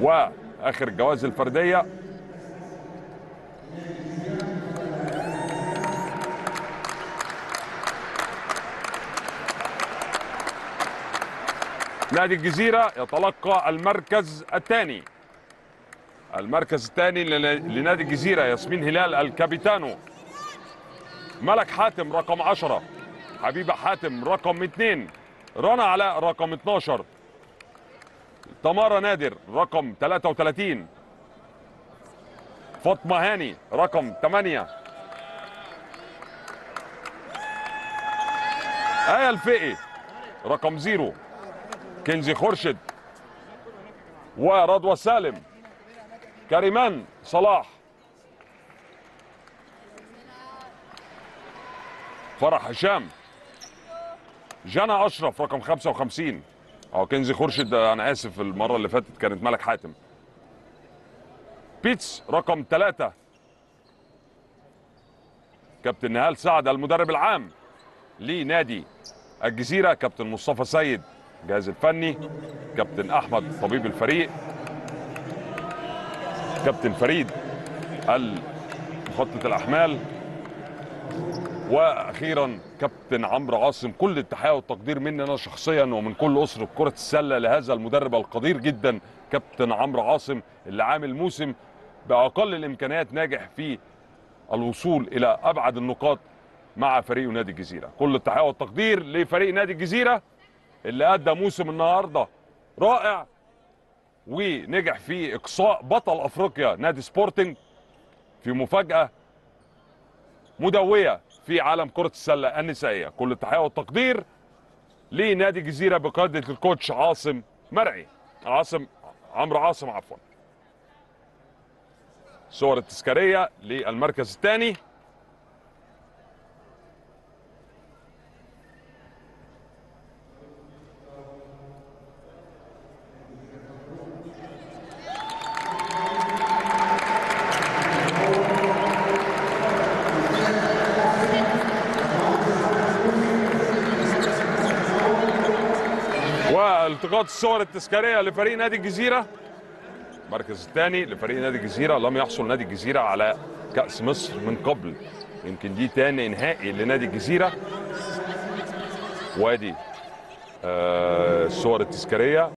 واخر الجوائز الفرديه نادي الجزيره يتلقى المركز الثاني المركز الثاني لنادي الجزيره ياسمين هلال الكابيتانو ملك حاتم رقم 10 حبيبه حاتم رقم 2 رنا علاء رقم 12 تمارا نادر رقم 33 فاطمه هاني رقم 8 آية الفقي رقم زيرو كنزي خورشيد ورضوى سالم كريمان صلاح فرح هشام جنى اشرف رقم 55 اه كنزي خورشيد انا اسف المره اللي فاتت كانت ملك حاتم بيتس رقم ثلاثة كابتن نهال سعد المدرب العام لنادي الجزيرة كابتن مصطفى سيد الجهاز الفني كابتن أحمد طبيب الفريق كابتن فريد مخطط الأحمال واخيرا كابتن عمرو عاصم كل التحيه والتقدير مني انا شخصيا ومن كل اسره كره السله لهذا المدرب القدير جدا كابتن عمرو عاصم اللي عامل موسم باقل الامكانيات ناجح في الوصول الى ابعد النقاط مع فريق نادي الجزيره كل التحيه والتقدير لفريق نادي الجزيره اللي ادى موسم النهارده رائع ونجح في اقصاء بطل افريقيا نادي سبورتنج في مفاجاه مدويه في عالم كره السله النسائيه كل التحيه والتقدير لنادي الجزيره بقياده الكوتش عاصم مرعي عاصم عمرو عاصم عفوا صور التذكاريه للمركز الثاني والتقاط الصور التذكاريه لفريق نادي الجزيره المركز الثاني لفريق نادي الجزيره لم يحصل نادي الجزيره على كاس مصر من قبل يمكن دي تاني نهائي لنادي الجزيره وادي آه، الصور التذكاريه